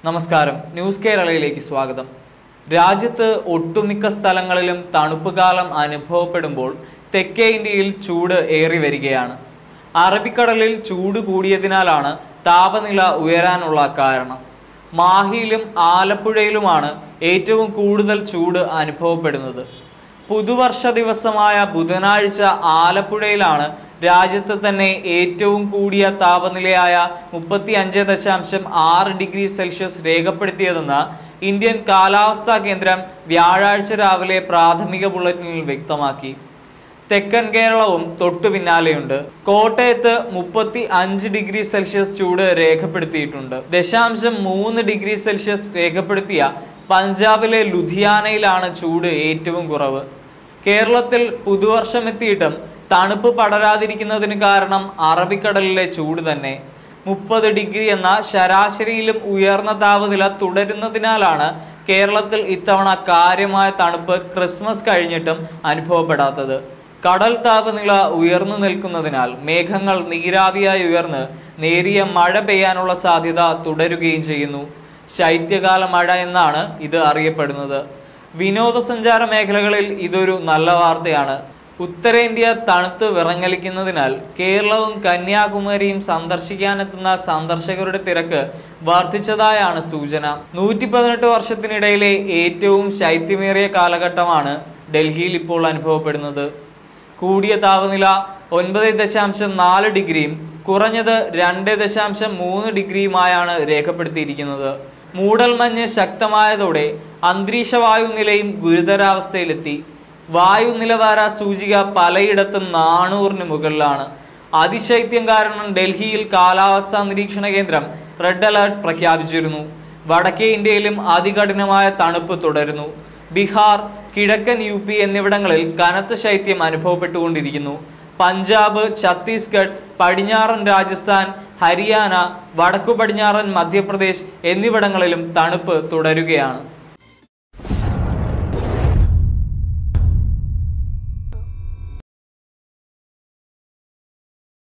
നമസ്കാരം ന്യൂസ് കേരളയിലേക്ക് സ്വാഗതം രാജ്യത്ത് ഒട്ടുമിക്ക സ്ഥലങ്ങളിലും തണുപ്പ് കാലം അനുഭവപ്പെടുമ്പോൾ തെക്കേ ഇന്ത്യയിൽ ചൂട് ഏറി വരികയാണ് അറബിക്കടലിൽ ചൂട് കൂടിയതിനാലാണ് താപനില ഉയരാനുള്ള കാരണം മാഹിയിലും ആലപ്പുഴയിലുമാണ് ഏറ്റവും കൂടുതൽ ചൂട് അനുഭവപ്പെടുന്നത് പുതുവർഷ ദിവസമായ ബുധനാഴ്ച ആലപ്പുഴയിലാണ് രാജ്യത്ത് തന്നെ ഏറ്റവും കൂടിയ താപനിലയായ മുപ്പത്തി അഞ്ച് ദശാംശം ആറ് ഡിഗ്രി സെൽഷ്യസ് രേഖപ്പെടുത്തിയതെന്ന് ഇന്ത്യൻ കാലാവസ്ഥാ കേന്ദ്രം വ്യാഴാഴ്ച രാവിലെ പ്രാഥമിക ബുള്ളറ്റിനിൽ വ്യക്തമാക്കി തെക്കൻ കേരളവും തൊട്ടു പിന്നാലെയുണ്ട് കോട്ടയത്ത് മുപ്പത്തി അഞ്ച് ഡിഗ്രി സെൽഷ്യസ് ചൂട് രേഖപ്പെടുത്തിയിട്ടുണ്ട് ദശാംശം മൂന്ന് ഡിഗ്രി സെൽഷ്യസ് രേഖപ്പെടുത്തിയ പഞ്ചാബിലെ ലുധിയാനയിലാണ് ചൂട് ഏറ്റവും കുറവ് കേരളത്തിൽ പുതുവർഷം എത്തിയിട്ടും തണുപ്പ് പടരാതിരിക്കുന്നതിന് കാരണം അറബിക്കടലിലെ ചൂട് തന്നെ മുപ്പത് ഡിഗ്രി എന്ന ശരാശരിയിലും ഉയർന്ന താപനില തുടരുന്നതിനാലാണ് കേരളത്തിൽ ഇത്തവണ കാര്യമായ തണുപ്പ് ക്രിസ്മസ് കഴിഞ്ഞിട്ടും അനുഭവപ്പെടാത്തത് കടൽ താപനില ഉയർന്നു നിൽക്കുന്നതിനാൽ മേഘങ്ങൾ നീരാവിയായി ഉയർന്ന് നേരിയ മഴ പെയ്യാനുള്ള സാധ്യത തുടരുകയും ചെയ്യുന്നു ശൈത്യകാല മഴ എന്നാണ് ഇത് അറിയപ്പെടുന്നത് വിനോദസഞ്ചാര മേഖലകളിൽ ഇതൊരു നല്ല വാർത്തയാണ് ഉത്തരേന്ത്യ തണുത്ത് വിറങ്ങലിക്കുന്നതിനാൽ കേരളവും കന്യാകുമാരിയും സന്ദർശിക്കാനെത്തുന്ന സന്ദർശകരുടെ തിരക്ക് വർദ്ധിച്ചതായാണ് സൂചന നൂറ്റി പതിനെട്ട് വർഷത്തിനിടയിലെ ഏറ്റവും ശൈത്യമേറിയ കാലഘട്ടമാണ് ഡൽഹിയിൽ ഇപ്പോൾ അനുഭവപ്പെടുന്നത് കൂടിയ താപനില ഒൻപത് ദശാംശം നാല് ഡിഗ്രിയും കുറഞ്ഞത് രണ്ട് ദശാംശം മൂന്ന് ഡിഗ്രിയുമായാണ് രേഖപ്പെടുത്തിയിരിക്കുന്നത് മൂടൽമഞ്ഞ് ശക്തമായതോടെ അന്തരീക്ഷ വായുനിലയും ഗുരുതരാവസ്ഥയിലെത്തി വായു നിലവാര സൂചിക പലയിടത്തും നാനൂറിന് മുകളിലാണ് അതിശൈത്യം കാരണം ഡൽഹിയിൽ കാലാവസ്ഥാ നിരീക്ഷണ കേന്ദ്രം റെഡ് അലർട്ട് പ്രഖ്യാപിച്ചിരുന്നു വടക്കേ ഇന്ത്യയിലും അതികഠിനമായ തണുപ്പ് തുടരുന്നു ബീഹാർ കിഴക്കൻ യു പി എന്നിവിടങ്ങളിൽ കനത്ത ശൈത്യം അനുഭവപ്പെട്ടുകൊണ്ടിരിക്കുന്നു പഞ്ചാബ് ഛത്തീസ്ഗഡ് പടിഞ്ഞാറൻ രാജസ്ഥാൻ ഹരിയാന വടക്കു പടിഞ്ഞാറൻ മധ്യപ്രദേശ് എന്നിവിടങ്ങളിലും തണുപ്പ് തുടരുകയാണ്